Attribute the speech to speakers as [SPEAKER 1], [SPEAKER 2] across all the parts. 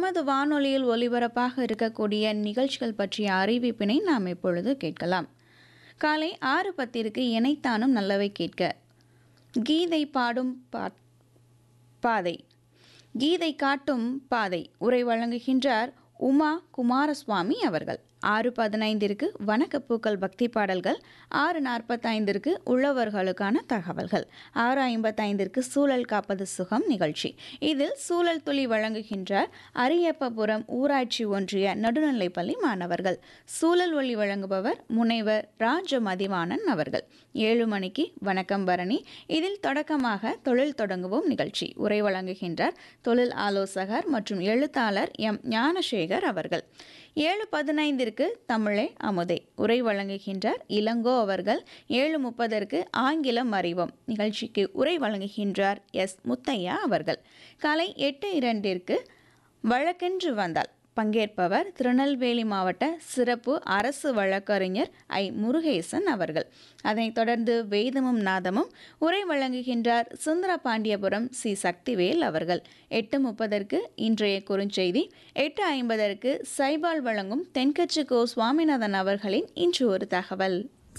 [SPEAKER 1] நமது வானொலியில் ஒலிபரப்பாக இருக்கக்கூடிய நிகழ்ச்சிகள் பற்றிய அறிவிப்பினை நாம் இப்பொழுது கேட்கலாம் காலை ஆறு பத்திற்கு இணைத்தானும் நல்லவை கேட்க கீதை பாடும் பா பாதை கீதை காட்டும் பாதை உரை வழங்குகின்றார் உமா குமாரசுவாமி அவர்கள் ஆறு பதினைந்திற்கு வணக்கப்பூக்கள் பக்தி பாடல்கள் ஆறு நாற்பத்தைந்திற்கு உழவர்களுக்கான தகவல்கள் ஆறு ஐம்பத்தைந்திற்கு சூழல் காப்பது சுகம் நிகழ்ச்சி இதில் சூழல் துளி வழங்குகின்றார் அரியப்பபுரம் ஊராட்சி ஒன்றிய நடுநிலைப்பள்ளி மாணவர்கள் சூழல் ஒளி வழங்குபவர் முனைவர் ராஜ மதிவாணன் அவர்கள் ஏழு மணிக்கு வணக்கம் பரணி இதில் தொடக்கமாக தொழில் தொடங்குவோம் நிகழ்ச்சி உரை வழங்குகின்றார் தொழில் ஆலோசகர் மற்றும் எழுத்தாளர் எம் ஞானசேகர் அவர்கள் ஏழு பதினைந்திற்கு தமிழே அமுதே உரை வழங்குகின்றார் இளங்கோ அவர்கள் ஏழு முப்பதற்கு ஆங்கிலம் அறிவோம் நிகழ்ச்சிக்கு உரை வழங்குகின்றார் எஸ் முத்தையா அவர்கள் காலை எட்டு இரண்டிற்கு வழக்கென்று வந்தால் பங்கேற்பவர் திருநெல்வேலி மாவட்ட சிறப்பு அரசு வழக்கறிஞர் ஐ முருகேசன் அவர்கள் அதனைத் தொடர்ந்து வேதமும் நாதமும் உரை வழங்குகின்றார் சுந்தர பாண்டியபுரம் சி சக்திவேல் அவர்கள் எட்டு முப்பதற்கு இன்றைய குறுஞ்செய்தி எட்டு ஐம்பதற்கு சைபால் வழங்கும் தென்கட்சி கோ சுவாமிநாதன் அவர்களின் இன்று ஒரு தகவல்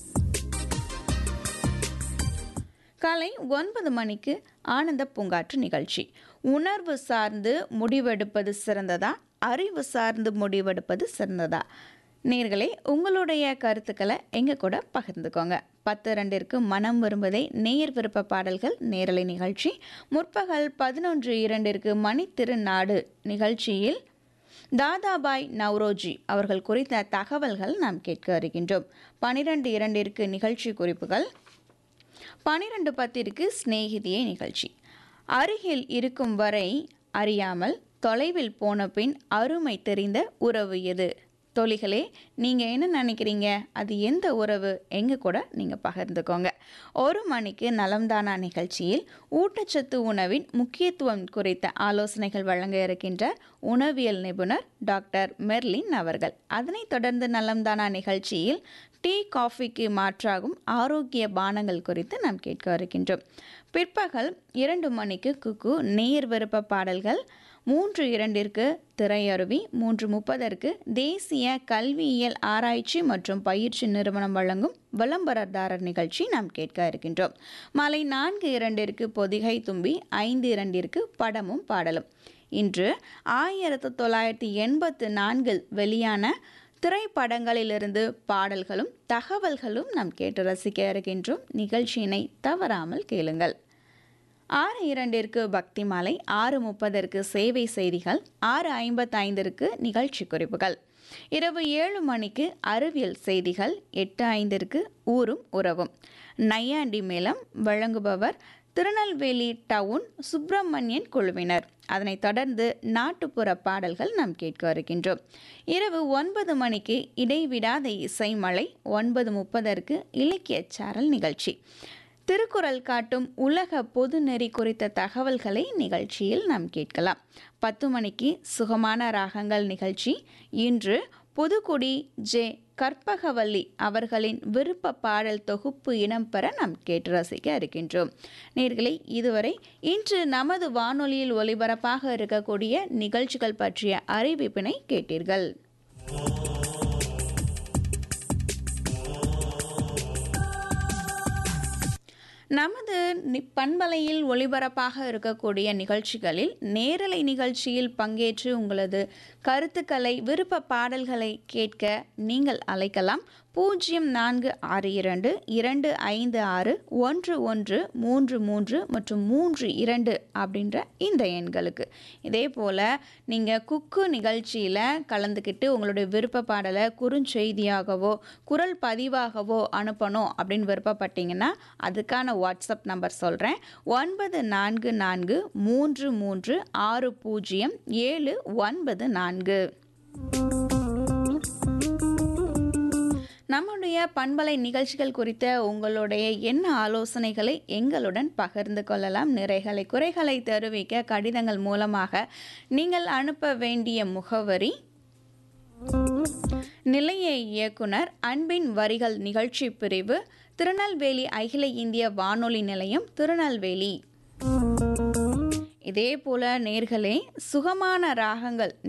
[SPEAKER 1] காலை ஒன்பது மணிக்கு ஆனந்த பூங்காற்று நிகழ்ச்சி உணர்வு சார்ந்து முடிவெடுப்பது சிறந்ததா அறிவு சார்ந்து முடிவெடுப்பது சிறந்ததா நேர்களே உங்களுடைய கருத்துக்களை எங்க கூட பகிர்ந்துக்கோங்க பத்து ரெண்டிற்கு மனம் விரும்புவதை நேர் விருப்ப பாடல்கள் நேரலை நிகழ்ச்சி முற்பகல் பதினொன்று இரண்டிற்கு மணி திருநாடு நிகழ்ச்சியில் தாதாபாய் நவ்ரோஜி அவர்கள் குறித்த தகவல்கள் நாம் கேட்க வருகின்றோம் பனிரெண்டு இரண்டிற்கு நிகழ்ச்சி குறிப்புகள் பனிரெண்டு பத்திற்கு சிநேகிதியே நிகழ்ச்சி அருகில் இருக்கும் வரை அறியாமல் தொலைவில் போன பின் அருமை தெரிந்த உறவு எது தொழிகளே நீங்கள் என்ன நினைக்கிறீங்க அது எந்த உறவு எங்கே கூட நீங்கள் பகிர்ந்துக்கோங்க ஒரு மணிக்கு நலம்தானா நிகழ்ச்சியில் ஊட்டச்சத்து உணவின் முக்கியத்துவம் குறித்த ஆலோசனைகள் வழங்க இருக்கின்ற உணவியல் நிபுணர் டாக்டர் மெர்லின் அவர்கள் அதனைத் தொடர்ந்து நலம்தானா நிகழ்ச்சியில் டீ காஃபிக்கு மாற்றாகும் ஆரோக்கிய பானங்கள் குறித்து நாம் கேட்க இருக்கின்றோம் பிற்பகல் இரண்டு மணிக்கு குக்கு நேர் விருப்ப பாடல்கள் மூன்று இரண்டிற்கு திரையருவி மூன்று முப்பதற்கு தேசிய கல்வியியல் ஆராய்ச்சி மற்றும் பயிற்சி நிறுவனம் வழங்கும் விளம்பரதாரர் நிகழ்ச்சி நாம் கேட்க இருக்கின்றோம் மாலை நான்கு இரண்டிற்கு பொதிகை தும்பி ஐந்து இரண்டிற்கு படமும் பாடலும் இன்று ஆயிரத்து தொள்ளாயிரத்தி எண்பத்து நான்கில் வெளியான திரைப்படங்களிலிருந்து பாடல்களும் தகவல்களும் நாம் கேட்டு ரசிக்க இருக்கின்றோம் நிகழ்ச்சியினை தவறாமல் கேளுங்கள் ஆறு இரண்டிற்கு பக்தி மாலை ஆறு முப்பதற்கு சேவை செய்திகள் ஆறு ஐம்பத்தைந்திற்கு நிகழ்ச்சி குறிப்புகள் இரவு ஏழு மணிக்கு அறிவியல் செய்திகள் எட்டு ஐந்திற்கு ஊரும் உறவும் நையாண்டி மேளம் வழங்குபவர் திருநெல்வேலி டவுன் சுப்பிரமணியன் குழுவினர் அதனைத் தொடர்ந்து நாட்டுப்புற பாடல்கள் நாம் கேட்க இருக்கின்றோம் இரவு ஒன்பது மணிக்கு இடைவிடாத இசைமலை ஒன்பது முப்பதற்கு இலக்கிய சாரல் நிகழ்ச்சி திருக்குறள் காட்டும் உலக பொதுநெறி குறித்த தகவல்களை நிகழ்ச்சியில் நாம் கேட்கலாம் பத்து மணிக்கு சுகமான ராகங்கள் நிகழ்ச்சி இன்று புதுக்குடி ஜே கற்பகவல்லி அவர்களின் விருப்ப பாடல் தொகுப்பு இடம்பெற நாம் கேட்டு ரசிக்க இருக்கின்றோம் நேர்களை இதுவரை இன்று நமது வானொலியில் ஒலிபரப்பாக இருக்கக்கூடிய நிகழ்ச்சிகள் பற்றிய அறிவிப்பினை கேட்டீர்கள் நமது பண்பலையில் ஒளிபரப்பாக இருக்கக்கூடிய நிகழ்ச்சிகளில் நேரலை நிகழ்ச்சியில் பங்கேற்று உங்களது கருத்துக்களை விருப்ப பாடல்களை கேட்க நீங்கள் அழைக்கலாம் பூஜ்ஜியம் நான்கு ஆறு இரண்டு இரண்டு ஐந்து ஆறு ஒன்று ஒன்று மூன்று மூன்று மற்றும் மூன்று இரண்டு அப்படின்ற இந்த எண்களுக்கு இதே போல் நீங்கள் குக்கு நிகழ்ச்சியில் கலந்துக்கிட்டு உங்களுடைய விருப்ப பாடலை குறுஞ்செய்தியாகவோ குரல் பதிவாகவோ அனுப்பணும் அப்படின்னு விருப்பப்பட்டீங்கன்னா அதுக்கான வாட்ஸ்அப் நம்பர் சொல்கிறேன் ஒன்பது நான்கு நான்கு மூன்று மூன்று ஆறு பூஜ்ஜியம் ஏழு ஒன்பது நான்கு நம்முடைய பண்பலை நிகழ்ச்சிகள் குறித்த உங்களுடைய என்ன ஆலோசனைகளை எங்களுடன் பகிர்ந்து கொள்ளலாம் நிறைகளை குறைகளை தெரிவிக்க கடிதங்கள் மூலமாக நீங்கள் அனுப்ப வேண்டிய முகவரி நிலைய இயக்குனர் அன்பின் வரிகள் நிகழ்ச்சி பிரிவு திருநெல்வேலி அகில இந்திய வானொலி நிலையம் திருநெல்வேலி இதே போல நேர்களே சுகமான ராகங்கள்